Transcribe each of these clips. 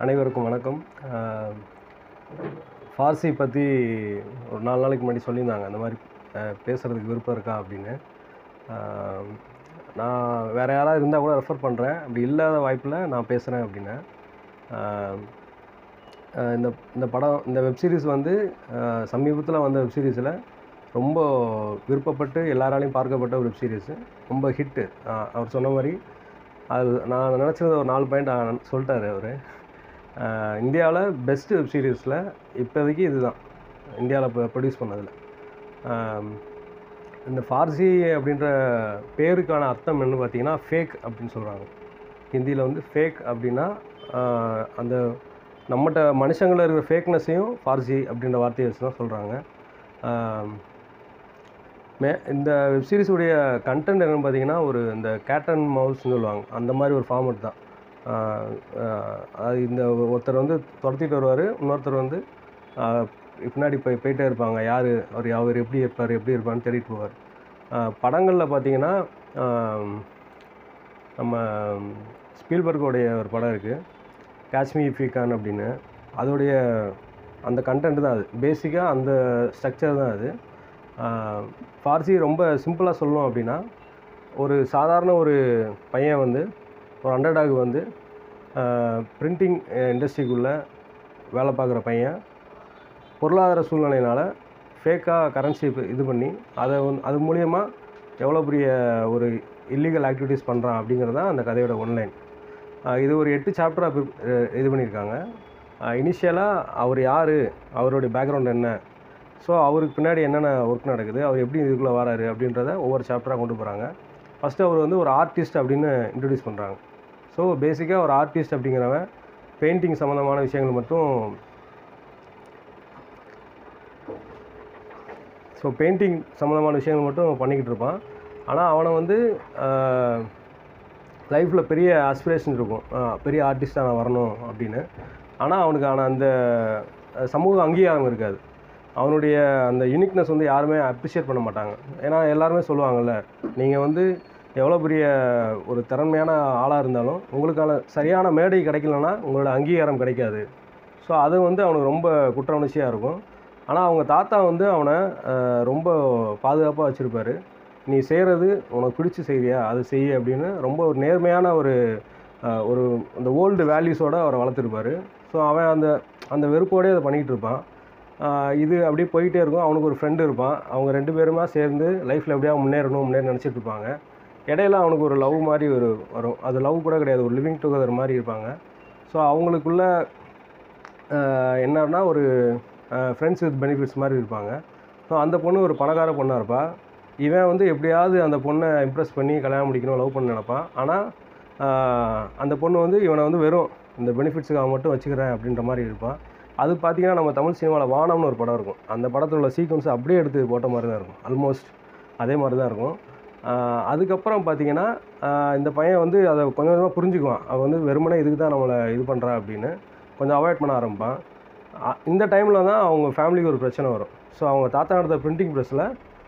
அனைவருக்கும் வணக்கம் அஹ், ஃபார்சி பற்றி ஒரு நாலு நாளைக்கு முன்னாடி சொல்லியிருந்தாங்க அந்த மாதிரி அஹ், பேசுகிறதுக்கு விருப்பம் இருக்கா அப்படின்னு அஹ், நான் வேறு யாராவது இருந்தால் கூட ரெஃபர் பண்ணுறேன் அப்படி இல்லாத வாய்ப்பில் நான் பேசுகிறேன் அப்படின்னு அஹ், அஹ், இந்த இந்த படம் இந்த வெப்சீரிஸ் வந்து சமீபத்தில் வந்த வெப்சீரிஸில் ரொம்ப விருப்பப்பட்டு எல்லாராலையும் பார்க்கப்பட்ட ஒரு வெப்சீரிஸு ரொம்ப ஹிட்டு அவர் சொன்ன மாதிரி அது நான் நினச்சது ஒரு நாலு பாயிண்ட் சொல்லிட்டாரு அவர் இந்தியாவில் பெஸ்ட்டு வெப் சீரிஸில் இப்போதைக்கு இதுதான் இந்தியாவில் இப்போ ப்ரொடியூஸ் பண்ணதில் இந்த ஃபார்சி அப்படின்ற பேருக்கான அர்த்தம் என்னன்னு பார்த்தீங்கன்னா ஃபேக் அப்படின்னு சொல்கிறாங்க ஹிந்தியில் வந்து ஃபேக் அப்படின்னா ஆஹ், அந்த நம்மகிட்ட மனுஷங்களில் இருக்கிற ஃபேக்னஸையும் ஃபார்சி அப்படின்ற வார்த்தையை வச்சு தான் சொல்கிறாங்க மே இந்த வெப்சீரிஸுடைய கண்டென்ட் என்னென்னு பார்த்தீங்கன்னா ஒரு இந்த கேட் அண்ட் மவுஸ்னு சொல்லுவாங்க அந்த மாதிரி ஒரு ஃபார்மட் தான் ஆஹ் ஆஹ் அது இந்த ஒருத்தர் வந்து துரத்திட்டு வருவார் இன்னொருத்தர் வந்து ஆஹ் பின்னாடி போய் போயிட்டே இருப்பாங்க யார் அவர் அவர் எப்படி இருப்பார் எப்படி இருப்பார்னு தேடிட்டு போவார் படங்களில் பார்த்தீங்கன்னா ஆஹ் நம்ம ஸ்பீல்பர்கோடைய ஒரு படம் இருக்குது காஷ்மீர் ஃபீகான் அப்படின்னு அதோடைய அந்த கண்டென்ட் தான் அது பேசிக்காக அந்த ஸ்ட்ரக்சர் தான் அது ஆஹ் ஃபார்சி ரொம்ப சிம்பிளாக சொல்லணும் அப்படின்னா ஒரு சாதாரண ஒரு பையன் வந்து ஒரு அண்டர்டாக் வந்து பிரிண்டிங் இண்டஸ்ட்ரிக்குள்ளே வேலை பார்க்குற பையன் பொருளாதார சூழ்நிலையினால் ஃபேக்காக கரன்சி இது பண்ணி அதை வந்து அது மூலியமா எவ்வளோ பெரிய ஒரு இல்லீகல் ஆக்டிவிட்டீஸ் பண்ணுறான் அப்படிங்கிறது தான் அந்த கதையோட ஒன்லைன் இது ஒரு எட்டு சாப்டராக இது பண்ணியிருக்காங்க இனிஷியலாக அவர் யார் அவருடைய பேக்ரவுண்ட் என்ன ஸோ அவருக்கு பின்னாடி என்னென்ன ஒர்க் நடக்குது அவர் எப்படி இதுக்குள்ளே வராரு அப்படின்றத ஒவ்வொரு சாப்டராக கொண்டு போகிறாங்க ஃபஸ்ட்டு அவர் வந்து ஒரு ஆர்டிஸ்ட் அப்படின்னு இன்ட்ரடியூஸ் பண்ணுறாங்க ஸோ பேசிக்காக ஒரு ஆர்டிஸ்ட் அப்படிங்கிறவன் பெயிண்டிங் சம்மந்தமான விஷயங்கள் மட்டும் ஸோ பெயிண்டிங் சம்மந்தமான விஷயங்கள் மட்டும் பண்ணிக்கிட்டு இருப்பான் ஆனால் அவனை வந்து லைஃப்பில் பெரிய ஆஸ்பிரேஷன் இருக்கும் ஆஹ் பெரிய ஆர்டிஸ்ட்டாக நான் வரணும் அப்படின்னு ஆனால் அவனுக்கான அந்த அஹ், சமூக அங்கீகாரம் இருக்காது அவனுடைய அந்த யூனிக்னஸ் வந்து யாருமே அப்ரிஷியேட் பண்ண மாட்டாங்க ஏன்னா எல்லாருமே சொல்லுவாங்கல்ல நீங்கள் வந்து எவ்வளோ பெரிய ஒரு திறமையான ஆளாக இருந்தாலும் உங்களுக்கான சரியான மேடை கிடைக்கலன்னா உங்களோட அங்கீகாரம் கிடைக்காது ஸோ அது வந்து அவனுக்கு ரொம்ப குற்ற உணர்ச்சியாக இருக்கும் ஆனால் அவங்க தாத்தா வந்து அவனை அஹ், ரொம்ப பாதுகாப்பாக வச்சுருப்பாரு நீ செய்கிறது உனக்கு பிடிச்சி செய்கிறியா அது செய் அப்படின்னு ரொம்ப ஒரு நேர்மையான ஒரு அஹ், ஒரு இந்த ஓல்டு வேல்யூஸோடு அவரை வளர்த்துருப்பாரு ஸோ அவன் அந்த அந்த வெறுப்போடே அதை பண்ணிக்கிட்டு இருப்பான் ஆஹ் இது அப்படியே போயிட்டே இருக்கும் அவனுக்கு ஒரு ஃப்ரெண்டு இருப்பான் அவங்க ரெண்டு பேருமா சேர்ந்து லைஃப்பில் எப்படியா முன்னேறணும் முன்னேற நினச்சிட்டு இருப்பாங்க இடையில அவனுக்கு ஒரு லவ் மாதிரி ஒரு வரும் அது லவ் கூட கிடையாது ஒரு லிவிங் டுகெதர் மாதிரி இருப்பாங்க ஸோ அவங்களுக்குள்ள ஆஹ் என்னன்னா ஒரு ஃப்ரெண்ட்ஸ் வித் பெனிஃபிட்ஸ் மாதிரி இருப்பாங்க ஸோ அந்த பொண்ணு ஒரு பணக்கார பொண்ணாக இருப்பா இவன் வந்து எப்படியாவது அந்த பொண்ணை இம்ப்ரெஸ் பண்ணி கல்யாணம் முடிக்கணும் லவ் பண்ண நினைப்பான் ஆனால் அந்த பொண்ணு வந்து இவனை வந்து வெறும் இந்த பெனிஃபிட்ஸுக்காக மட்டும் வச்சுக்கிறேன் அப்படின்ற மாதிரி இருப்பான் அது பார்த்தீங்கன்னா நம்ம தமிழ் சினிமாவில் வானம்னு ஒரு படம் இருக்கும் அந்த படத்தில் உள்ள சீக்வன்ஸ் அப்படியே எடுத்து போட்ட மாதிரி தான் இருக்கும் ஆல்மோஸ்ட் அதே மாதிரி தான் இருக்கும் ஆஹ் அதுக்கப்புறம் பார்த்தீங்கன்னா ஆஹ் இந்த பையன் வந்து அதை கொஞ்சம் கொஞ்சமாக புரிஞ்சுக்குவான் அவன் வந்து வெறுமனே இதுக்கு தான் நம்மளை இது பண்ணுறா அப்படின்னு கொஞ்சம் அவாய்ட் பண்ண ஆரம்பிப்பான் ஆஹ் இந்த டைமில் தான் அவங்க ஃபேமிலிக்கு ஒரு பிரச்சனை வரும் ஸோ அவங்க தாத்தா நடத்த பிரிண்டிங் ப்ரெஸ்ஸில்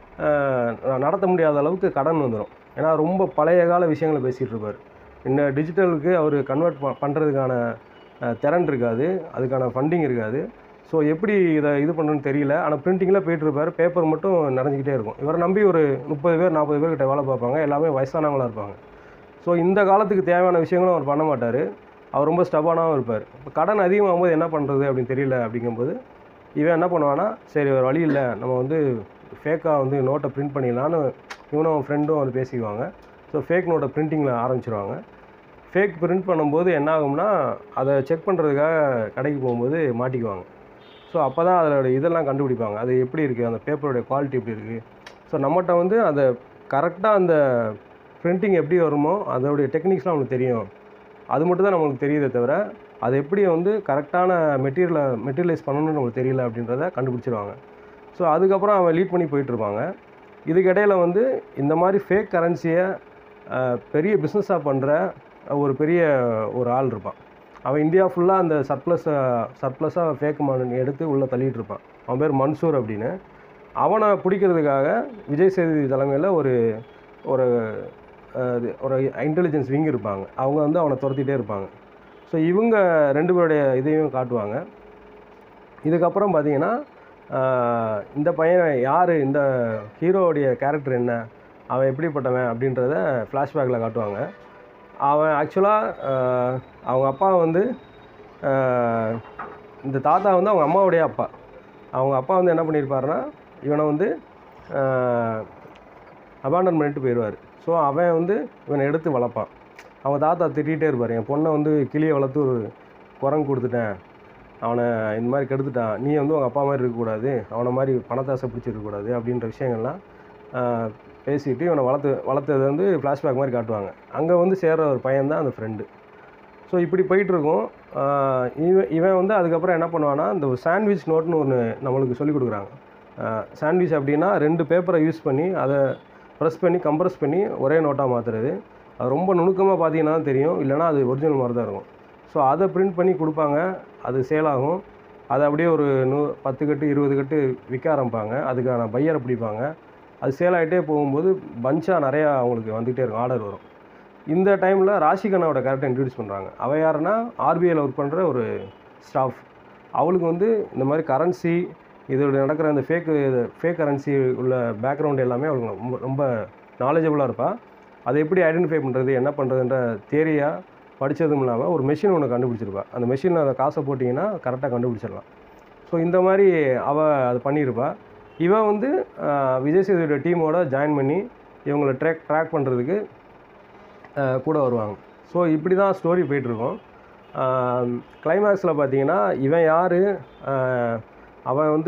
நடத்த முடியாத அளவுக்கு கடன் வந்துடும் ஏன்னா ரொம்ப பழைய கால விஷயங்களை பேசிகிட்டு இருப்பார் இந்த டிஜிட்டலுக்கு அவர் கன்வெர்ட் ப பண்ணுறதுக்கான திறன் இருக்காது அதுக்கான ஃபண்டிங் இருக்காது ஸோ எப்படி இதை இது பண்ணுறதுன்னு தெரியல ஆனால் பிரிண்டிங்கில் போயிட்டு இருப்பார் பேப்பர் மட்டும் நிறைஞ்சிக்கிட்டே இருக்கும் இவரை நம்பி ஒரு முப்பது பேர் நாற்பது பேர் கிட்ட வேலை பார்ப்பாங்க எல்லாமே வயசானவங்களாக இருப்பாங்க ஸோ இந்த காலத்துக்கு தேவையான விஷயங்களும் அவர் பண்ண மாட்டார் அவர் ரொம்ப ஸ்டபானாகவும் இருப்பார் இப்போ கடன் அதிகமாகும் போது என்ன பண்ணுறது அப்படின்னு தெரியல அப்படிங்கும்போது இவன் என்ன பண்ணுவான்னா சரி ஒரு வழி இல்லை நம்ம வந்து ஃபேக்காக வந்து நோட்டை பிரிண்ட் பண்ணிடலான்னு இவனும் அவன் ஃப்ரெண்டும் வந்து பேசிக்குவாங்க ஸோ ஃபேக் நோட்டை பிரிண்டிங்கில் ஆரம்பிச்சிருவாங்க ஃபேக் பிரிண்ட் பண்ணும்போது என்ன ஆகும்னா அதை செக் பண்ணுறதுக்காக கடைக்கு போகும்போது மாட்டிக்குவாங்க ஸோ அப்போ தான் அதோட இதெல்லாம் கண்டுபிடிப்பாங்க அது எப்படி இருக்குது அந்த பேப்பரோடைய குவாலிட்டி எப்படி இருக்குது ஸோ நம்மகிட்ட வந்து அதை கரெக்டாக அந்த பிரிண்டிங் எப்படி வருமோ அதோடைய டெக்னிக்ஸ்லாம் அவனுக்கு தெரியும் அது மட்டும் தான் நம்மளுக்கு தெரியுதே தவிர அது எப்படி வந்து கரெக்டான மெட்டீரியலை மெட்டீரியலைஸ் பண்ணணும்னு நம்மளுக்கு தெரியல அப்படின்றத கண்டுபிடிச்சிருவாங்க ஸோ அதுக்கப்புறம் அவன் லீட் பண்ணி போயிட்டுருப்பாங்க இதுக்கிடையில் வந்து இந்த மாதிரி ஃபேக் கரன்சியை பெரிய பிஸ்னஸாக பண்ணுற ஒரு பெரிய ஒரு ஆள் இருப்பான் அவன் இந்தியா ஃபுல்லாக அந்த சர்ப்ளஸை சர்ப்ளஸாக ஃபேக் மண் எடுத்து உள்ளே தள்ளிட்டு இருப்பான் அவன் பேர் மன்சூர் அப்படின்னு அவனை பிடிக்கிறதுக்காக விஜய் சேதுபதி தலைமையில் ஒரு ஒரு அஹ், இது ஒரு இன்டெலிஜென்ஸ் விங் இருப்பாங்க அவங்க வந்து அவனை துரத்திட்டே இருப்பாங்க ஸோ ஸோ இவங்க ரெண்டு பேருடைய இதையும் காட்டுவாங்க இதுக்கப்புறம் பார்த்தீங்கன்னா ஆஹ், இந்த பையன் யார் இந்த ஹீரோவுடைய கேரக்டர் என்ன அவன் எப்படிப்பட்டவன் அப்படின்றத ஃப்ளாஷ்பேக்கில் காட்டுவாங்க அவன் ஆக்சுவலாக அவங்க அப்பா வந்து ஆஹ், இந்த தாத்தா வந்து அவங்க அம்மாவுடைய அப்பா அவங்க அப்பா வந்து என்ன பண்ணியிருப்பாருன்னா இவனை வந்து அபாண்டன் பண்ணிட்டு போயிடுவார் ஸோ அவன் வந்து இவனை எடுத்து வளர்ப்பான் அவங்க தாத்தா திட்டிகிட்டே இருப்பார் என் பொண்ணை வந்து கிளியை வளர்த்து ஒரு குரங்கு கொடுத்துட்டேன் அவனை இந்த மாதிரி கெடுத்துட்டான் நீ வந்து உங்கள் அப்பா மாதிரி இருக்கக்கூடாது அவனை மாதிரி பணத்தாசை பிடிச்சிருக்கக்கூடாது அப்படின்ற விஷயங்கள்லாம் ஆஹ், பேசிட்டு இவனை வளர்த்து வளர்த்தது வந்து ஃப்ளாஷ்பேக் மாதிரி காட்டுவாங்க அங்கே வந்து சேர்ற ஒரு பையன் தான் அந்த ஃப்ரெண்டு ஸோ இப்படி போயிட்டுருக்கும் இவன் இவன் வந்து அதுக்கப்புறம் என்ன பண்ணுவான்னா இந்த ஒரு சாண்ட்விச் நோட்னு ஒன்று நம்மளுக்கு சொல்லிக் கொடுக்குறாங்க சாண்ட்விச் அப்படின்னா ரெண்டு பேப்பரை யூஸ் பண்ணி அதை ப்ரெஸ் பண்ணி கம்ப்ரஸ் பண்ணி ஒரே நோட்டாக மாற்றுறது அது ரொம்ப நுணுக்கமாக பார்த்தீங்கன்னா தான் தெரியும் இல்லைனா அது ஒரிஜினல் மாதிரி தான் இருக்கும் ஸோ அதை பிரிண்ட் பண்ணி கொடுப்பாங்க அது சேல் ஆகும் அதை அப்படியே ஒரு நூ பத்து கட்டு இருபது கட்டு விற்க ஆரம்பிப்பாங்க அதுக்கான பையரை பிடிப்பாங்க அது சேல் ஆகிட்டே போகும்போது பஞ்சாக நிறையா அவங்களுக்கு வந்துகிட்டே இருக்கும் ஆர்டர் வரும் இந்த டைமில் ராஷிகண்ணாவோட கேரக்டர் இன்ட்ரடியூஸ் பண்ணுறாங்க அவள் யாருன்னா ஆர்பிஐயில் ஒர்க் பண்ணுற ஒரு ஸ்டாஃப் அவளுக்கு வந்து இந்த மாதிரி கரன்சி இதோட நடக்கிற அந்த ஃபேக் ஃபேக் கரன்சி உள்ள பேக்ரவுண்ட் எல்லாமே அவளுக்கு ரொம்ப ரொம்ப நாலேஜபுளாக இருப்பாள் அதை எப்படி ஐடென்டிஃபை பண்ணுறது என்ன பண்ணுறதுன்ற தேரியாக படித்ததும் இல்லாமல் ஒரு மெஷின் ஒன்று கண்டுபிடிச்சிருப்பா அந்த மெஷினில் அந்த காசை போட்டிங்கன்னா கரெக்டாக கண்டுபிடிச்சிடலாம் ஸோ இந்த மாதிரி அவள் அது பண்ணியிருப்பா இவன் வந்து ஆஹ், விஜய் சேதுடைய டீமோட ஜாயின் பண்ணி இவங்களை ட்ராக் ட்ராக் பண்ணுறதுக்கு கூட வருவாங்க ஸோ இப்படி தான் ஸ்டோரி போயிட்டுருக்கோம் கிளைமேக்ஸில் பார்த்தீங்கன்னா இவன் யார் அவன் வந்து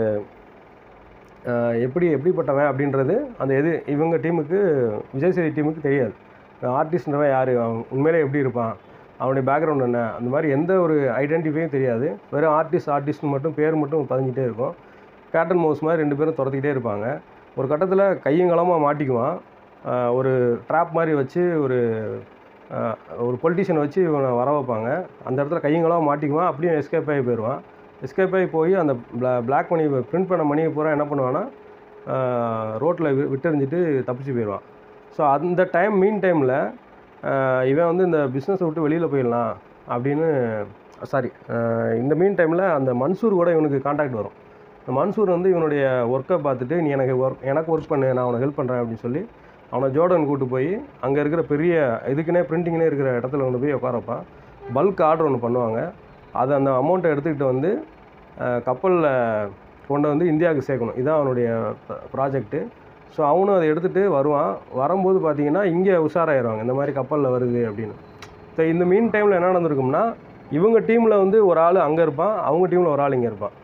ஆஹ், எப்படி எப்படிப்பட்டவன் அப்படின்றது அந்த எது இவங்க டீமுக்கு விஜய் சேதி டீமுக்கு தெரியாது ஆர்டிஸ்ட்ன்றவன் யார் அவன் உண்மையிலே எப்படி இருப்பான் அவனுடைய பேக்ரவுண்ட் என்ன அந்த மாதிரி எந்த ஒரு ஐடென்டிஃபையும் தெரியாது வெறும் ஆர்டிஸ்ட் ஆர்டிஸ்ட் மட்டும் பேர் மட்டும் பதிஞ்சிட்டே இருக்கும் கேட்டன் மவுஸ் மாதிரி ரெண்டு பேரும் துரத்திக்கிட்டே இருப்பாங்க ஒரு கட்டத்தில் கையங்களமாக மாட்டிக்குவான் ஆஹ் ஒரு ட்ராப் மாதிரி வச்சு ஒரு ஆஹ் ஒரு பொலிட்டிஷியன் வச்சு இவனை வர வைப்பாங்க அந்த இடத்துல கையங்களமாக மாட்டிக்குவான் அப்படியே எஸ்கேப் ஆகி போயிடுவான் எஸ்கேப் ஆகி போய் அந்த பிளா பிளாக் மணி பிரிண்ட் பண்ண மணியை பூரா என்ன பண்ணுவான்னா ரோட்டில் விட்டெறிஞ்சிட்டு தப்பிச்சு போயிடுவான் ஸோ அந்த டைம் மீன் டைமில் இவன் வந்து இந்த பிஸ்னஸை விட்டு வெளியில் போயிடலாம் அப்படின்னு சாரி இந்த மீன் டைமில் அந்த மன்சூர் கூட இவனுக்கு காண்டாக்ட் வரும் இந்த மன்சூர் வந்து இவனுடைய ஒர்க்கை பார்த்துட்டு நீ எனக்கு ஒர்க் எனக்கு ஒர்க் பண்ணு நான் உனக்கு ஹெல்ப் பண்ணுறேன் அப்படின்னு சொல்லி அவனை ஜோர்டன் கூட்டு போய் அங்கே இருக்கிற பெரிய இதுக்குன்னே பிரிண்டிங்னே இருக்கிற இடத்துல கொண்டு போய் உட்கார வைப்பான் பல்க் ஆர்டர் ஒன்று பண்ணுவாங்க அதை அந்த அமௌண்ட்டை எடுத்துக்கிட்டு வந்து கப்பலில் கொண்டு வந்து இந்தியாவுக்கு சேர்க்கணும் இதுதான் அவனுடைய ப்ராஜெக்ட்டு ஸோ அவனும் அதை எடுத்துகிட்டு வருவான் வரும்போது பார்த்தீங்கன்னா இங்கே உஷாராயிருவாங்க இந்த மாதிரி கப்பலில் வருது அப்படின்னு ஸோ இந்த மீன் டைமில் என்ன நடந்திருக்கும்னா இவங்க டீமில் வந்து ஒரு ஆள் அங்கே இருப்பான் அவங்க டீமில் ஒரு ஆள் இங்கே இருப்பான்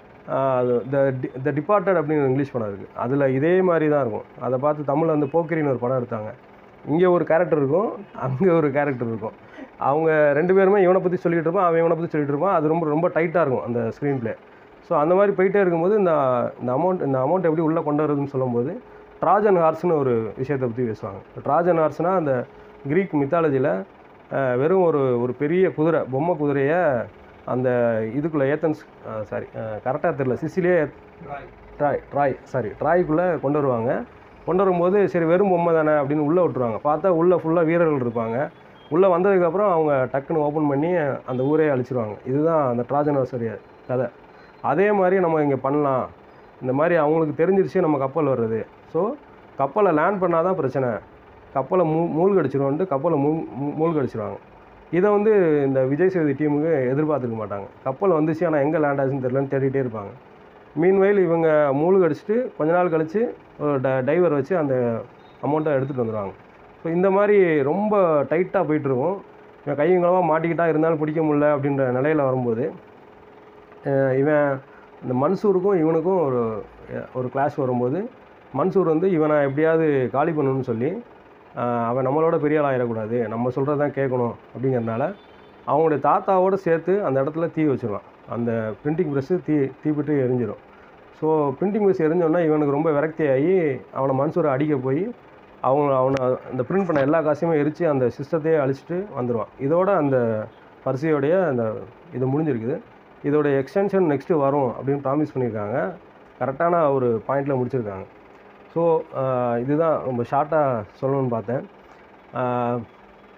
த த டிபார்ட்டட் அப்படின்னு இங்கிலீஷ் படம் இருக்குது அதில் இதே மாதிரி தான் இருக்கும் அதை பார்த்து தமிழில் வந்து போக்கிரின்னு ஒரு படம் எடுத்தாங்க இங்கே ஒரு கேரக்டர் இருக்கும் அங்கே ஒரு கேரக்டர் இருக்கும் அவங்க ரெண்டு பேருமே இவனை பற்றி சொல்லிகிட்டு இருப்பான் அவன் இவனை பற்றி சொல்லிட்டு இருப்பான் அது ரொம்ப ரொம்ப டைட்டாக இருக்கும் அந்த ஸ்க்ரீன் ப்ளே ஸோ அந்த மாதிரி போயிட்டே இருக்கும்போது இந்த இந்த அமௌண்ட் இந்த அமௌண்ட் எப்படி உள்ளே கொண்டு வரதுன்னு சொல்லும்போது ட்ராஜன் ஹார்ஸ்னு ஒரு விஷயத்தை பற்றி பேசுவாங்க ட்ராஜன் ஹார்ஸ்னால் அந்த க்ரீக் மித்தாலஜியில் வெறும் ஒரு ஒரு பெரிய குதிரை பொம்மை குதிரையை அந்த இதுக்குள்ளே ஏத்தன்ஸ் சாரி கரெக்டாக தெரில சிசிலியே ட்ராய் ட்ராய் சாரி ட்ராய்க்குள்ளே கொண்டு வருவாங்க கொண்டு வரும்போது சரி வெறும் பொம்மை தானே அப்படின்னு உள்ளே விட்டுருவாங்க பார்த்தா உள்ளே ஃபுல்லாக வீரர்கள் இருப்பாங்க உள்ளே வந்ததுக்கப்புறம் அவங்க டக்குன்னு ஓப்பன் பண்ணி அந்த ஊரே அழிச்சிருவாங்க இதுதான் அந்த ட்ராஜனோசரிய கதை அதே மாதிரி நம்ம இங்கே பண்ணலாம் இந்த மாதிரி அவங்களுக்கு தெரிஞ்சிருச்சு நம்ம கப்பல் வர்றது ஸோ கப்பலை லேண்ட் பண்ணால் தான் பிரச்சனை கப்பலை மூ மூழ்கடிச்சிருவோன்ட்டு கப்பலை மூ மூ- மூழ்கடிச்சிருவாங்க இதை வந்து இந்த விஜய் சேதுபதி டீமுக்கு எதிர்பார்த்துருக்க மாட்டாங்க கப்பல் வந்துச்சு ஆனால் எங்கே லேண்ட் ஆச்சுன்னு தெரியலன்னு தேடிட்டே இருப்பாங்க மீன்வெயில் இவங்க மூழ்கடிச்சிட்டு கொஞ்ச நாள் கழித்து ஒரு ட டைவர் வச்சு அந்த அமௌண்ட்டை எடுத்துகிட்டு வந்துடுவாங்க ஸோ இந்த மாதிரி ரொம்ப டைட்டாக போயிட்டுருக்கும் இவன் கையங்களமாக மாட்டிக்கிட்டா இருந்தாலும் பிடிக்க முடியல அப்படின்ற நிலையில் வரும்போது அஹ் இவன் இந்த மன்சூருக்கும் இவனுக்கும் ஒரு ஒரு கிளாஸ் வரும்போது மன்சூர் வந்து இவனை எப்படியாவது காலி பண்ணணும்னு சொல்லி அஹ் அவன் நம்மளோட பெரிய ஆள் ஆயிடக்கூடாது நம்ம சொல்கிறது தான் கேட்கணும் அப்படிங்கிறதுனால அவங்களுடைய தாத்தாவோடு சேர்த்து அந்த இடத்துல தீ வச்சிருவான் அந்த பிரிண்டிங் ப்ரெஸ்ஸு தீ தீப்பிட்டு எரிஞ்சிடும் ஸோ பிரிண்டிங் ப்ரெஸ் எரிஞ்சோன்னா இவனுக்கு ரொம்ப விரக்தி ஆகி அவனை மன்சூரை அடிக்க போய் அவங்க அவனை அந்த பிரிண்ட் பண்ண எல்லா காசையுமே எரித்து அந்த சிஸ்டத்தையே அழிச்சிட்டு வந்துடுவான் இதோட அந்த பரிசையோடைய அந்த இது முடிஞ்சிருக்குது இதோட எக்ஸ்டென்ஷன் நெக்ஸ்ட்டு வரும் அப்படின்னு ப்ராமிஸ் பண்ணியிருக்காங்க கரெக்டான ஒரு பாயிண்டில் முடிச்சிருக்காங்க ஸோ இதுதான் ரொம்ப ஷார்ட்டாக சொல்லணும்னு பார்த்தேன் ஆஹ்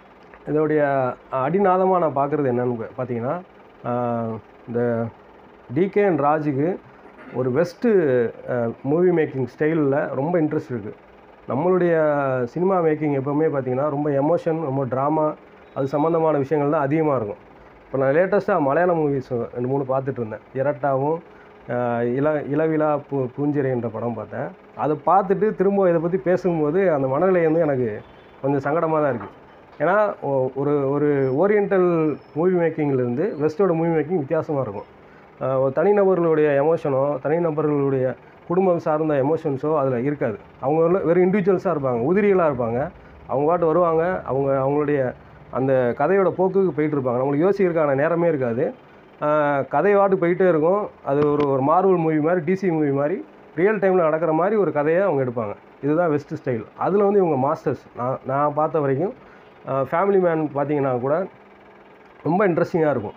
இதோடைய அடிநாதமாக நான் பார்க்குறது என்னன்னு பார்த்தீங்கன்னா ஆஹ், இந்த டிகே அண்ட் ராஜுக்கு ஒரு வெஸ்ட்டு மூவி மேக்கிங் ஸ்டைலில் ரொம்ப இன்ட்ரெஸ்ட் இருக்குது நம்மளுடைய சினிமா மேக்கிங் எப்போவுமே பார்த்தீங்கன்னா ரொம்ப எமோஷன் ரொம்ப ட்ராமா அது சம்மந்தமான விஷயங்கள் தான் அதிகமாக இருக்கும் இப்போ நான் லேட்டஸ்ட்டாக மலையாள மூவிஸ் ரெண்டு மூணு பார்த்துட்டு இருந்தேன் இரட்டாவும் ஆஹ், இள இளவிழா பூ பூஞ்சிரைன்ற படம் பார்த்தேன் அதை பார்த்துட்டு திரும்ப இதை பற்றி பேசும்போது அந்த மனநிலை வந்து எனக்கு கொஞ்சம் சங்கடமாக தான் இருக்குது ஏன்னா ஒ- ஒரு ஒரு ஓரியண்டல் மூவி மேக்கிங்லேருந்து வெஸ்டோட மூவி மேக்கிங் வித்தியாசமாக இருக்கும் ஆஹ் ஒரு தனிநபர்களுடைய எமோஷனோ தனிநபர்களுடைய குடும்பம் சார்ந்த எமோஷன்ஸோ அதில் இருக்காது அவங்க வெறும் வெறும் இண்டிவிஜுவல்ஸாக இருப்பாங்க உதிரிகளாக இருப்பாங்க அவங்க பாட்டு வருவாங்க அவங்க அவங்களுடைய அந்த கதையோட போக்குக்கு போயிட்டு இருப்பாங்க நம்மளுக்கு யோசிக்கிறதுக்கான நேரமே இருக்காது ஆஹ் கதை பாட்டு போயிட்டே இருக்கும் அது ஒரு ஒரு மார்வல் மூவி மாதிரி டிசி மூவி மாதிரி ரியல் டைமில் நடக்கிற மாதிரி ஒரு கதையை அவங்க எடுப்பாங்க இதுதான் வெஸ்ட் ஸ்டைல் அதில் வந்து இவங்க மாஸ்டர்ஸ் நான் நான் பார்த்த வரைக்கும் ஃபேமிலி மேன் பார்த்தீங்கன்னா கூட ரொம்ப இன்ட்ரெஸ்டிங்காக இருக்கும்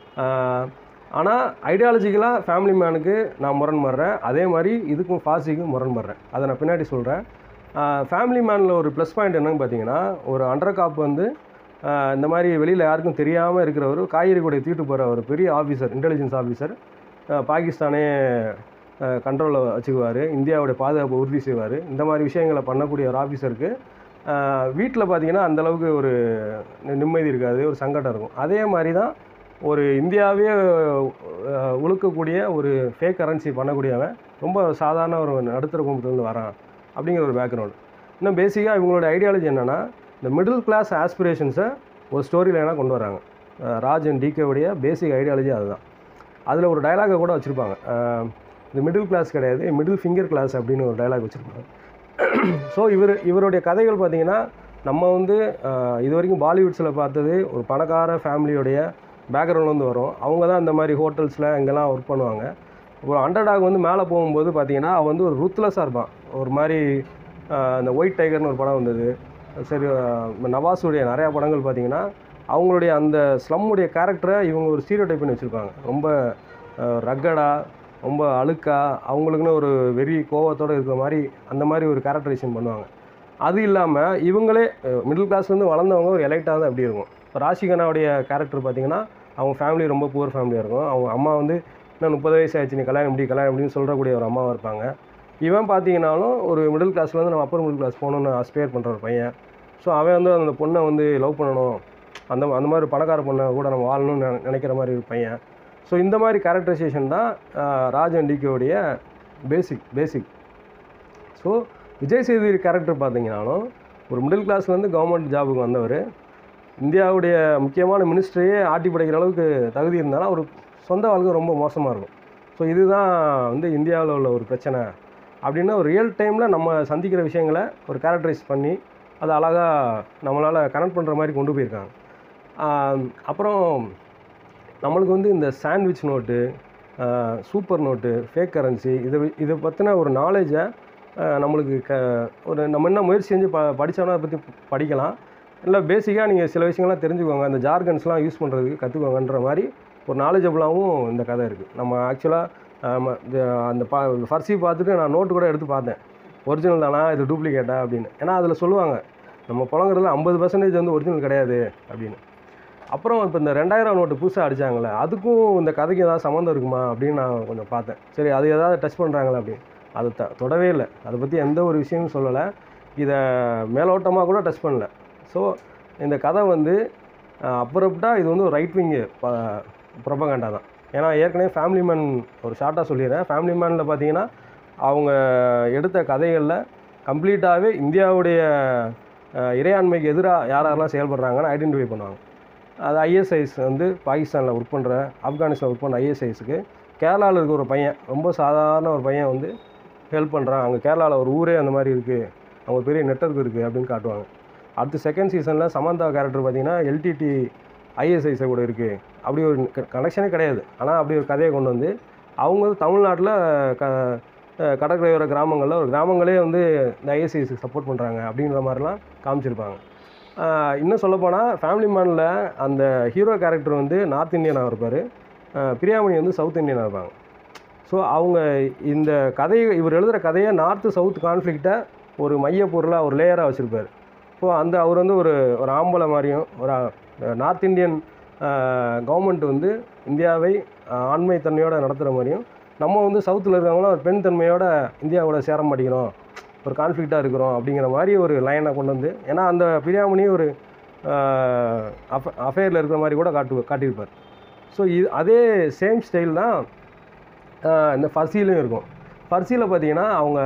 ஆனால் ஐடியாலஜிக்கலாக ஃபேமிலி மேனுக்கு நான் முரண்படுறேன் அதே மாதிரி இதுக்கும் ஃபாசிக்கும் முரண்படுறேன் அதை நான் பின்னாடி சொல்கிறேன் ஃபேமிலி மேனில் ஒரு ப்ளஸ் பாயிண்ட் என்னன்னு பார்த்தீங்கன்னா ஒரு அண்டர் காப் வந்து ஆஹ் இந்த மாதிரி வெளியில் யாருக்கும் தெரியாமல் இருக்கிறவர் காய்கறி கூட தூக்கிட்டு போகிற ஒரு பெரிய ஆஃபீஸர் இன்டெலிஜென்ஸ் ஆஃபீஸர் பாகிஸ்தானே கண்ட்ரோலில் வச்சுக்குவார் இந்தியாவுடைய பாதுகாப்பை உறுதி செய்வார் இந்த மாதிரி விஷயங்களை பண்ணக்கூடிய ஒரு ஆஃபீஸருக்கு வீட்டில் பார்த்தீங்கன்னா அந்தளவுக்கு ஒரு நி- நிம்மதி இருக்காது ஒரு சங்கடம் இருக்கும் அதே மாதிரி தான் ஒரு இந்தியாவே அஹ், உழுக்கக்கூடிய ஒரு ஃபேக் கரன்சி பண்ணக்கூடியவன் ரொம்ப சாதாரண ஒரு நடுத்தர குடும்பத்துலேருந்து வரான் அப்படிங்கிற ஒரு பேக்ரவுண்ட் இன்னும் பேசிக்காக இவங்களோட ஐடியாலஜி என்னென்னா இந்த மிடில் கிளாஸ் ஆஸ்பிரேஷன்ஸை ஒரு ஸ்டோரி லைனாக கொண்டு வராங்க அஹ், ராஜ் அண்ட் டிகேவுடைய பேசிக் ஐடியாலஜி அதுதான் அதில் ஒரு டயலாகை கூட வச்சுருப்பாங்க இது மிடில் கிளாஸ் கிடையாது மிடில் ஃபிங்கர் கிளாஸ் அப்படின்னு ஒரு டயலாக் வச்சுருப்பாங்க ஸோ இவர் இவருடைய கதைகள் பார்த்தீங்கன்னா நம்ம வந்து அஹ், இது வரைக்கும் பாலிவுட்ஸில் பார்த்தது ஒரு பணக்கார ஃபேமிலியோடைய பேக்ரவுண்ட்லேருந்து வரும் அவங்க தான் இந்த மாதிரி ஹோட்டல்ஸில் இங்கெல்லாம் ஒர்க் பண்ணுவாங்க அப்புறம் அண்டர்டாக் வந்து மேலே போகும்போது பார்த்தீங்கன்னா அவன் வந்து ஒரு ருத்லெஸ்ஸாக இருப்பான் ஒரு மாதிரி அஹ், இந்த ஒயிட் டைகர்னு ஒரு படம் வந்தது சரி அஹ், நவாஸுடைய நிறையா படங்கள் பார்த்தீங்கன்னா அவங்களுடைய அந்த ஸ்லம்முடைய கேரக்டரை இவங்க ஒரு ஸ்டீரியோ டைப் பண்ணி வச்சுருப்பாங்க ரொம்ப ரக்கடாக ரொம்ப அழுக்கா அவங்களுக்குன்னு ஒரு வெறி கோவத்தோடு இருக்கிற மாதிரி அந்த மாதிரி ஒரு கேரக்டரைசேஷன் பண்ணுவாங்க அது இல்லாமல் இவங்களே மிடில் கிளாஸ்லேருந்து வளர்ந்தவங்க ஒரு எலைட்டாக தான் எப்படி இருக்கும் இப்போ ராஷிகனாவுடைய கேரக்டர் பார்த்தீங்கன்னா அவங்க ஃபேமிலி ரொம்ப புவர் ஃபேமிலியாக இருக்கும் அவங்க அம்மா வந்து இன்னும் முப்பது வயசு ஆயிடுச்சு நீ கல்யாணம் இப்படி கல்யாணம் இப்படின்னு சொல்கிறக்கூடிய ஒரு அம்மாவாக இருப்பாங்க இவன் பார்த்தீங்கன்னாலும் ஒரு மிடில் கிளாஸ்லேருந்து நம்ம அப்பர் மிடில் கிளாஸ் போகணுன்னு அஸ்பயர் பண்ணுற ஒரு பையன் ஸோ அவன் வந்து அந்த பொண்ணை வந்து லவ் பண்ணணும் அந்த அந்த மாதிரி பணக்கார பொண்ணை கூட நம்ம வாழணும்னு நினை- நினைக்கிற மாதிரி ஒரு பையன் ஸோ இந்த மாதிரி கேரக்டரைசேஷன் தான் ஆஹ், ராஜ் அண்ட் டிகேவுடைய basic basic so Vijay Sethupathi character பார்த்தீங்கன்னாலும் ஒரு மிடில் கிளாஸ்லேருந்து கவர்மெண்ட் ஜாபுக்கு வந்தவர் இந்தியாவுடைய முக்கியமான மினிஸ்டரையே ஆட்டி படைக்கிற அளவுக்கு தகுதி இருந்தாலும் அவர் சொந்த வாழ்க்கை ரொம்ப மோசமாக இருக்கும் ஸோ இதுதான் வந்து இந்தியாவில் உள்ள ஒரு பிரச்சனை அப்படின்னு ஒரு ரியல் டைமில் நம்ம சந்திக்கிற விஷயங்களை ஒரு கேரக்டரைஸ் பண்ணி அதை அழகாக நம்மளால் கனெக்ட் பண்ணுற மாதிரி கொண்டு போயிருக்காங்க ஆம், அப்புறம் நம்மளுக்கு வந்து இந்த sandwich note super note fake currency இதை வி- இதை பற்றின ஒரு நாலேஜை நம்மளுக்கு க ஒரு நம்ம என்ன முயற்சி செஞ்சு ப படித்தோம்னா அதை பற்றி படிக்கலாம் இல்லை பேசிக்காக நீங்கள் சில விஷயங்கள்லாம் தெரிஞ்சுக்கோங்க அந்த ஜார்கன்ஸ்லாம் யூஸ் பண்ணுறதுக்கு கற்றுக்கோங்கன்ற மாதிரி ஒரு நாலேஜபிளாகவும் இந்த கதை இருக்குது நம்ம ஆக்சுவலாக அந்த பா ஃபர்சி பார்த்துட்டு நான் நோட்டு கூட எடுத்து பார்த்தேன் ஒரிஜினல் தானா இது டூப்ளிகேட்டா அப்படின்னு ஏன்னா அதில் சொல்லுவாங்க நம்ம புலங்குறதுல ஐம்பது பர்சன்டேஜ் வந்து ஒரிஜினல் கிடையாது அப்படின்னு அப்புறம் இப்போ இந்த ரெண்டாயிரம் நோட்டு புதுசாக அடிச்சாங்களே அதுக்கும் இந்த கதைக்கு ஏதாவது சம்மந்தம் இருக்குமா அப்படின்னு நான் கொஞ்சம் பார்த்தேன் சரி அது ஏதாவது டச் பண்ணுறாங்களா அப்படின்னு அது த தொடவே இல்லை அதை பற்றி எந்த ஒரு விஷயமும் சொல்லலை இதை மேலோட்டமாக கூட டச் பண்ணல ஸோ இந்த கதை வந்து அப்புறப்பட்டா இது வந்து ஒரு ரைட் விங்கு ப்ரொபகண்டா தான் ஏன்னா ஏற்கனவே ஃபேமிலி மேன் ஒரு ஷார்ட்டாக சொல்லிடுறேன் ஃபேமிலி மேனில் பார்த்தீங்கன்னா அவங்க எடுத்த கதைகளில் கம்ப்ளீட்டாகவே இந்தியாவுடைய அஹ், இறையாண்மைக்கு எதிராக யார் யாரெல்லாம் செயல்படுறாங்கன்னு ஐடென்டிஃபை பண்ணுவாங்க அது ஐஎஸ்ஐஸ் வந்து பாகிஸ்தானில் ஒர்க் பண்ணுற ஆப்கானிஸ்தான் ஒர்க் பண்ணுற ஐஎஸ்ஐஸுக்கு கேரளாவில் இருக்க ஒரு பையன் ரொம்ப சாதாரண ஒரு பையன் வந்து ஹெல்ப் பண்ணுறான் அங்கே கேரளாவில் ஒரு ஊரே அந்த மாதிரி இருக்குது அவங்க பெரிய நெட்வொர்க் இருக்குது அப்படின்னு காட்டுவாங்க அடுத்து செகண்ட் சீசனில் சமந்தா கேரக்டர் பார்த்தீங்கன்னா எல்டிடி ஐஎஸ்ஐஸை கூட இருக்குது அப்படி ஒரு கனெக்ஷனே கிடையாது ஆனால் அப்படி ஒரு கதையை கொண்டு வந்து அவங்க வந்து தமிழ்நாட்டில் க அஹ் கடற்கரையோர கிராமங்களில் ஒரு கிராமங்களே வந்து இந்த ஐஎஸ்ஐஸுக்கு சப்போர்ட் பண்ணுறாங்க அப்படிங்கிற மாதிரிலாம் காமிச்சிருப்பாங்க ஆஹ் இன்னும் சொல்லப்போனால் ஃபேமிலி மேனில் அந்த ஹீரோ கேரக்டர் வந்து நார்த் இந்தியனாக இருப்பார் பிரியாமணி வந்து சவுத் இந்தியனாக இருப்பாங்க ஸோ அவங்க இந்த கதையை இவர் எழுதுகிற கதையை நார்த்து சவுத் கான்ஃப்ளிக்டை ஒரு மைய பொருளாக ஒரு லேயராக வச்சுருப்பார் இப்போ அந்த அவர் வந்து ஒரு ஒரு ஆம்பளை மாதிரியும் ஒரு நார்த் இந்தியன் கவர்மெண்ட் வந்து இந்தியாவை அஹ், ஆண்மை தன்மையோடு நடத்துகிற மாதிரியும் நம்ம வந்து சவுத்தில் இருக்கவங்களும் ஒரு பெண் தன்மையோட இந்தியாவோட சேர மாட்டேங்கிறோம் ஒரு கான்ஃப்ளிக்டாக இருக்கிறோம் அப்படிங்கிற மாதிரி ஒரு லைனை கொண்டு வந்து ஏன்னா அந்த பிரியாமணி ஒரு அஃபேரில் இருக்கிற மாதிரி கூட காட்டு காட்டியிருப்பார் ஸோ இது அதே சேம் ஸ்டைல் தான் ஆஹ் இந்த ஃபர்சிலையும் இருக்கும் ஃபர்சியில் பார்த்தீங்கன்னா அவங்க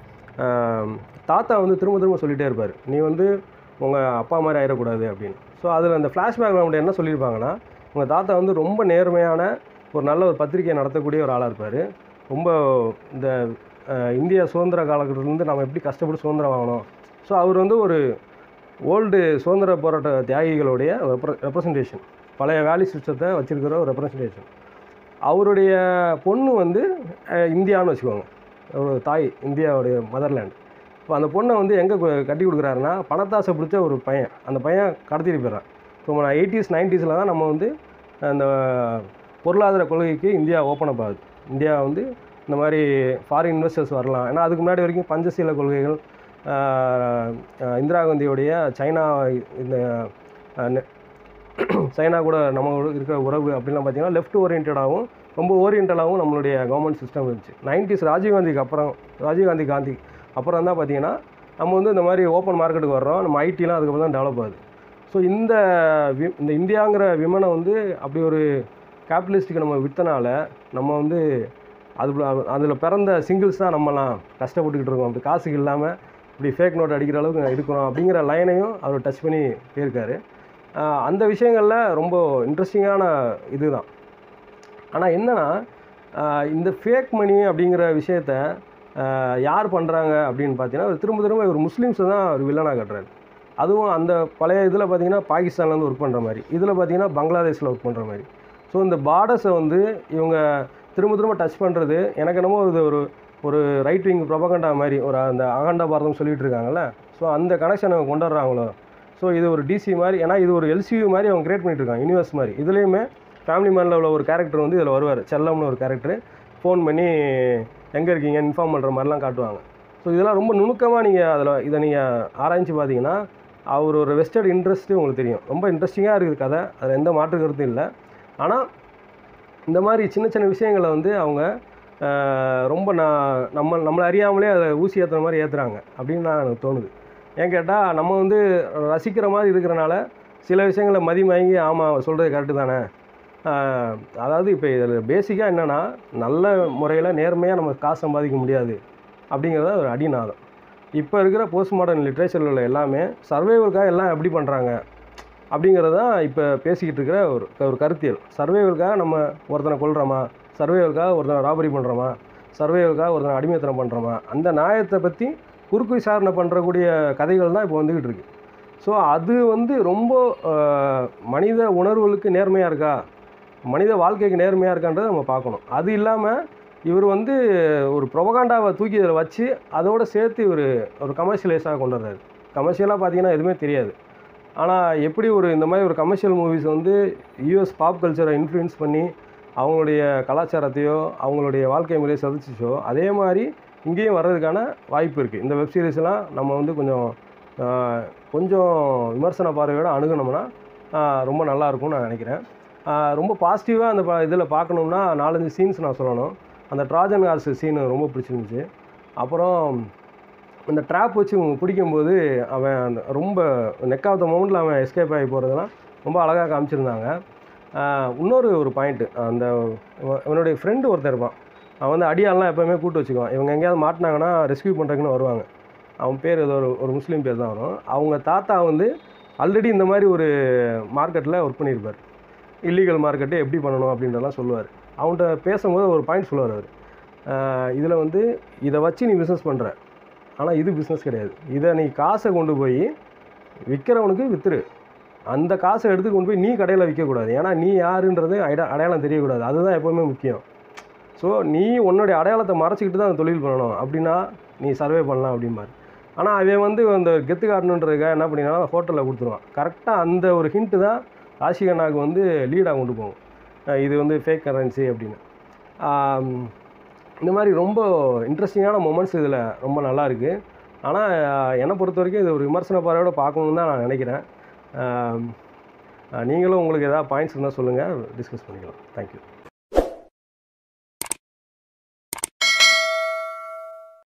ஆஹ் தாத்தா வந்து திரும்ப திரும்ப சொல்லிகிட்டே இருப்பார் நீ வந்து உங்கள் அப்பா மாதிரி ஆயிடக்கூடாது அப்படின்னு ஸோ அதில் அந்த ஃப்ளாஷ்பேக்கில் அவங்க என்ன சொல்லியிருப்பாங்கன்னா உங்கள் தாத்தா வந்து ரொம்ப நேர்மையான ஒரு நல்ல ஒரு பத்திரிகையை நடத்தக்கூடிய ஒரு ஆளாக இருப்பார் ரொம்ப இந்த ஆஹ் இந்திய சுதந்திர காலகட்டத்திலேருந்து நம்ம எப்படி கஷ்டப்பட்டு சுதந்திரம் வாங்கணும் ஸோ அவர் வந்து ஒரு ஓல்டு சுதந்திர போராட்ட தியாகிகளுடைய ரெப்ரசன்டேஷன் பழைய வேலி சிஸ்டத்தை வச்சிருக்கிற ஒரு ரெப்ரசன்டேஷன் அவருடைய பொண்ணு வந்து அஹ், இந்தியான்னு வச்சுக்கோங்க ஒரு தாய் இந்தியாவுடைய மதர்லேண்ட் இப்போ அந்த பொண்ணை வந்து எங்கே கட்டி கொடுக்குறாருன்னா பணத்தாசை பிடிச்ச ஒரு பையன் அந்த பையன் கடத்திட்டு போயிடுறான் இப்போ நான் எயிட்டிஸ் நைன்டிஸில் தான் நம்ம வந்து அந்த பொருளாதார கொள்கைக்கு இந்தியா ஓப்பன் அப் ஆகுது இந்தியா வந்து இந்த மாதிரி ஃபாரின் இன்வெஸ்டர்ஸ் வரலாம் ஏன்னா அதுக்கு முன்னாடி வரைக்கும் பஞ்சசீல கொள்கைகள் ஆஹ், ஆஹ், இந்திரா காந்தியோடைய சைனா இந்த ஆஹ், நெ- சைனா கூட நம்ம கூட இருக்கிற உறவு அப்படிலாம் பார்த்தீங்கன்னா லெஃப்ட் ஓரியன்டாகவும் ரொம்ப ஓரியன்டலாகவும் நம்மளுடைய கவர்மெண்ட் சிஸ்டம் இருந்துச்சு நைன்டிஸ் ராஜீவ்காந்திக்கு அப்புறம் ராஜீவ்காந்தி காந்தி அப்புறம் தான் பார்த்தீங்கன்னா நம்ம வந்து இந்த மாதிரி ஓப்பன் மார்க்கெட்டுக்கு வர்றோம் நம்ம ஐடிலாம் அதுக்கப்புறம் தான் டெவலப் ஆகுது ஸோ இந்த வி- இந்த இந்தியாங்கிற விமனை வந்து அப்படி ஒரு கேபிட்டலிஸ்ட்டுக்கு நம்ம விற்றனால நம்ம வந்து அது அதில் பிறந்த சிங்கிள்ஸ் தான் நம்மலாம் கஷ்டப்பட்டுக்கிட்டு இருக்கோம் அப்படி காசுக்கு இல்லாமல் இப்படி ஃபேக் நோட் அடிக்கிற அளவுக்கு இருக்கிறோம் அப்படிங்கிற லைனையும் அவர் டச் பண்ணி போயிருக்காரு ஆஹ் அந்த விஷயங்களில் ரொம்ப இன்ட்ரெஸ்டிங்கான இதுதான் ஆனால் என்னன்னா ஆஹ் இந்த ஃபேக் மணி அப்படிங்கிற விஷயத்த ஆஹ் யார் பண்ணுறாங்க அப்படின்னு பார்த்தீங்கன்னா அவர் திரும்ப திரும்ப இவர் முஸ்லீம்ஸை தான் ஒரு வில்லனாக கட்டுறாரு அதுவும் அந்த பழைய இதில் பார்த்தீங்கன்னா பாகிஸ்தான்லேருந்து ஒர்க் பண்ணுற மாதிரி இதில் பார்த்தீங்கன்னா பங்களாதேஷில் ஒர்க் பண்ணுற மாதிரி ஸோ இந்த பார்டர்ஸை வந்து இவங்க திரும்ப திரும்ப டச் பண்ணுறது எனக்கு என்னமோ இது ஒரு ஒரு ரைட் விங் ப்ரொபகண்டா மாதிரி ஒரு அந்த அகண்ட பாரதம் சொல்லிட்டு இருக்காங்கல்ல ஸோ அந்த கனெக்ஷன் அவங்க கொண்டு வர்றாங்களோ ஸோ இது ஒரு டிசி மாதிரி ஏன்னா இது ஒரு எல்சியூ மாதிரி அவங்க கிரியேட் பண்ணிட்டு இருக்காங்க யூனிவர்ஸ் மாதிரி இதுலேயுமே ஃபேமிலி மேனில் உள்ள ஒரு கேரக்டர் வந்து இதில் வருவார் செல்லம்னு ஒரு கேரக்டர் ஃபோன் பண்ணி எங்கே இருக்கீங்க இன்ஃபார்ம் பண்ணுற மாதிரிலாம் காட்டுவாங்க ஸோ இதெல்லாம் ரொம்ப நுணுக்கமாக நீங்கள் அதில் இதை நீங்கள் ஆராய்ச்சி பார்த்தீங்கன்னா அவர் ஒரு வெஸ்டர்ட் இன்ட்ரெஸ்ட்டு உங்களுக்கு தெரியும் ரொம்ப இன்ட்ரெஸ்டிங்காக இருக்குது கதை அதில் எந்த மாற்று கருத்தும் இல்லை ஆனால் இந்த மாதிரி சின்ன சின்ன விஷயங்களை வந்து அவங்க ஆஹ், ரொம்ப நான் நம்ம நம்மளை அறியாமலே அதை ஊசி ஏற்றுற மாதிரி ஏற்றுறாங்க அப்படின்னு நான் எனக்கு தோணுது ஏன் கேட்டால் நம்ம வந்து ரசிக்கிற மாதிரி இருக்கிறனால சில விஷயங்களை மதிமயங்கி ஆமாம் சொல்கிறது கரெக்டு தானே ஆஹ், அதாவது இப்போ இதில் பேசிக்காக என்னென்னா நல்ல முறையில் நேர்மையாக நம்ம காசு சம்பாதிக்க முடியாது அப்படிங்கிறத ஒரு அடிநாதம் இப்போ இருக்கிற போஸ்ட் மாடர்ன் லிட்ரேச்சரில் உள்ள எல்லாமே சர்வைவலுக்காக எல்லாம் எப்படி பண்ணுறாங்க அப்படிங்கிறது தான் இப்போ பேசிக்கிட்டு இருக்கிற ஒரு ஒரு கருத்தியல் சர்வைவலுக்காக நம்ம ஒருத்தனை கொல்றோமா சர்வைவலுக்காக ஒருத்தனை ராபரி பண்ணுறோமா சர்வைவலுக்காக ஒருத்தனை அடிமைத்தனம் பண்ணுறோமா அந்த நியாயத்தை பற்றி குறுக்கு விசாரணை பண்ணுறக்கூடிய கதைகள் தான் இப்போ வந்துக்கிட்டு இருக்கு ஸோ அது வந்து ரொம்ப ஆஹ், மனித உணர்வுகளுக்கு நேர்மையாக இருக்கா மனித வாழ்க்கைக்கு நேர்மையாக இருக்கான்றதை நம்ம பார்க்கணும் அது இல்லாமல் இவர் வந்து ஒரு ப்ரொபகாண்டாவை தூக்கி இதில் வச்சு அதோட சேர்த்து இவர் ஒரு கமர்ஷியலைஸாக கொண்டு வர்றாரு கமர்ஷியலாக பார்த்தீங்கன்னா எதுவுமே தெரியாது ஆனால் எப்படி ஒரு இந்த மாதிரி ஒரு கமர்ஷியல் மூவிஸ் வந்து யூஎஸ் பாப் கல்ச்சரை இன்ஃப்ளூயன்ஸ் பண்ணி அவங்களுடைய கலாச்சாரத்தையோ அவங்களுடைய வாழ்க்கை முறையை சதிச்சிச்சோ அதே மாதிரி இங்கேயும் வர்றதுக்கான வாய்ப்பு இருக்குது இந்த வெப் சீரிஸ்லாம் நம்ம வந்து கொஞ்சம் ஆஹ், கொஞ்சம் விமர்சன பார்வையோட அணுகுனோம்னா ஆஹ், ரொம்ப நல்லா இருக்கும்னு நான் நினைக்கிறேன் ஆஹ், ரொம்ப பாசிட்டிவாக அந்த இதில் பார்க்கணும்னா நாலஞ்சு சீன்ஸ் நான் சொல்லணும் அந்த ட்ராஜன் ஹார்ஸ் சீன் ரொம்ப பிடிச்சிருந்துச்சு அப்புறம் இந்த ட்ராப் வச்சு இவங்க பிடிக்கும்போது அவன் அந்த ரொம்ப நெக் ஆஃப் த மோமெண்ட்டில் அவன் எஸ்கேப் ஆகி போகிறதெல்லாம் ரொம்ப அழகாக காமிச்சிருந்தாங்க ஆஹ் இன்னொரு ஒரு பாயிண்ட்டு அந்த இவன் இவனுடைய ஃப்ரெண்டு ஒருத்தன் இருப்பான் அவன் வந்து அடியாலாம் எப்போவுமே கூட்டு வச்சுக்குவான் இவங்க எங்கேயாவது மாட்டினாங்கன்னா ரெஸ்க்யூ பண்ணுறதுக்குன்னு வருவாங்க அவன் பேர் ஏதோ ஒரு ஒரு முஸ்லீம் பேர் தான் வரும் அவங்க தாத்தா வந்து ஆல்ரெடி இந்த மாதிரி ஒரு மார்க்கெட்டில் ஒர்க் பண்ணியிருப்பார் இல்லீகல் மார்க்கெட்டை எப்படி பண்ணணும் அப்படின்றதெல்லாம் சொல்லுவார் அவன்கிட்ட பேசும்போது ஒரு பாயிண்ட் சொல்லுவார் அவர் இதில் வந்து இதை வச்சு நீ பிஸ்னஸ் பண்ணுற ஆனால் இது பிஸ்னஸ் கிடையாது இதை நீ காசை கொண்டு போய் விற்கிறவனுக்கு வித்துரு அந்த காசை எடுத்து கொண்டு போய் நீ கடையில் விற்கக்கூடாது ஏன்னா நீ யாருன்றது அட அடையாளம் தெரியக்கூடாது அதுதான் எப்போவுமே முக்கியம் ஸோ நீ உன்னுடைய அடையாளத்தை மறைச்சிக்கிட்டு தான் அந்த தொழில் பண்ணணும் அப்படின்னா நீ சர்வே பண்ணலாம் அப்படிம்பாரு ஆனால் அவன் வந்து அந்த கெத்து காட்டணுன்றதுக்காக என்ன பண்ணினா ஹோட்டலில் கொடுத்துருவான் கரெக்டாக அந்த ஒரு ஹிண்ட்டு தான் ராஷிகண்ணாவுக்கு வந்து லீடாக கொண்டு போகும் அஹ் இது வந்து ஃபேக் கரன்சி அப்படின்னு ஆம், இந்த மாதிரி ரொம்ப இன்ட்ரெஸ்டிங்கான மொமெண்ட்ஸ் இதில் ரொம்ப நல்லா இருக்கு ஆனால் என்னை பொறுத்த வரைக்கும் இது ஒரு விமர்சன பார்வையோட பார்க்கணுன்னு தான் நான் நினைக்கிறேன் ஆம், அஹ், நீங்களும் உங்களுக்கு ஏதாவது பாயிண்ட்ஸ் இருந்தால் சொல்லுங்கள் டிஸ்கஸ் பண்ணிக்கலாம் தேங்க்யூ